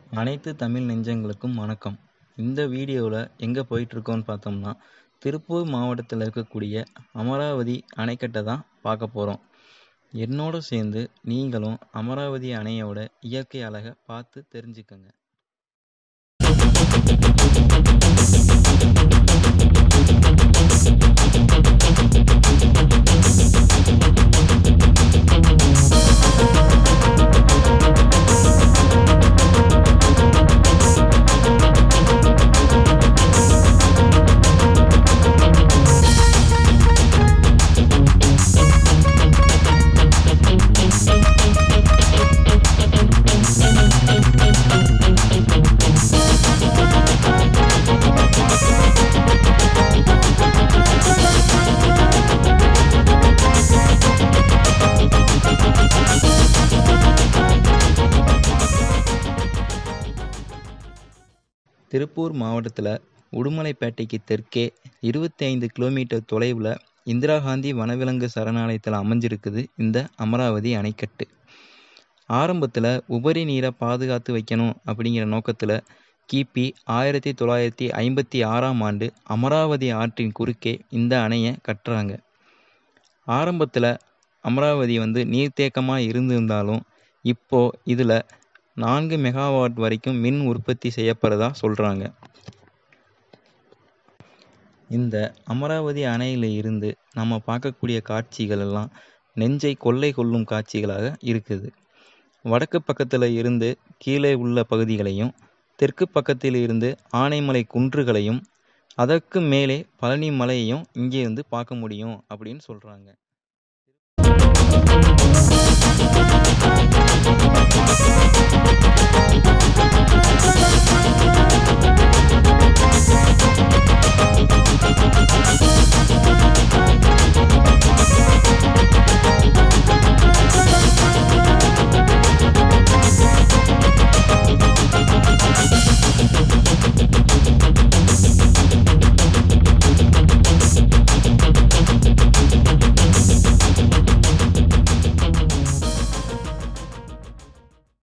அனைத்து தமிழ் நெஞ்சங்களுக்கும் வணக்கம் இந்த வீடியோவில் எங்கே போயிட்டுருக்கோன்னு பார்த்தோம்னா திருப்பூர் மாவட்டத்தில் இருக்கக்கூடிய அமராவதி அணைக்கட்டை தான் பார்க்க போகிறோம் என்னோட சேர்ந்து நீங்களும் அமராவதி அணையோட இயற்கை அழகை பார்த்து தெரிஞ்சுக்கங்க திருப்பூர் மாவட்டத்தில் உடுமலைப்பேட்டைக்கு தெற்கே இருபத்தி ஐந்து கிலோமீட்டர் தொலைவில் இந்திரா காந்தி வனவிலங்கு சரணாலயத்தில் அமைஞ்சிருக்குது இந்த அமராவதி அணைக்கட்டு ஆரம்பத்தில் உபரி நீரை பாதுகாத்து வைக்கணும் அப்படிங்கிற நோக்கத்தில் கிபி ஆயிரத்தி தொள்ளாயிரத்தி ஐம்பத்தி ஆறாம் ஆண்டு அமராவதி ஆற்றின் குறுக்கே இந்த அணையை கட்டுறாங்க ஆரம்பத்தில் அமராவதி வந்து நீர்த்தேக்கமாக இருந்திருந்தாலும் இப்போது இதில் நான்கு மெகாவாட் வரைக்கும் மின் உற்பத்தி செய்யப்படுறதா சொல்கிறாங்க இந்த அமராவதி அணையில் இருந்து நம்ம பார்க்கக்கூடிய காட்சிகள் எல்லாம் நெஞ்சை கொள்ளை கொள்ளும் காட்சிகளாக இருக்குது வடக்கு பக்கத்தில் இருந்து கீழே உள்ள பகுதிகளையும் தெற்கு பக்கத்தில் இருந்து ஆனைமலை குன்றுகளையும் அதற்கு மேலே பழனி மலையையும் இங்கே இருந்து பார்க்க முடியும் அப்படின்னு சொல்கிறாங்க Thank you.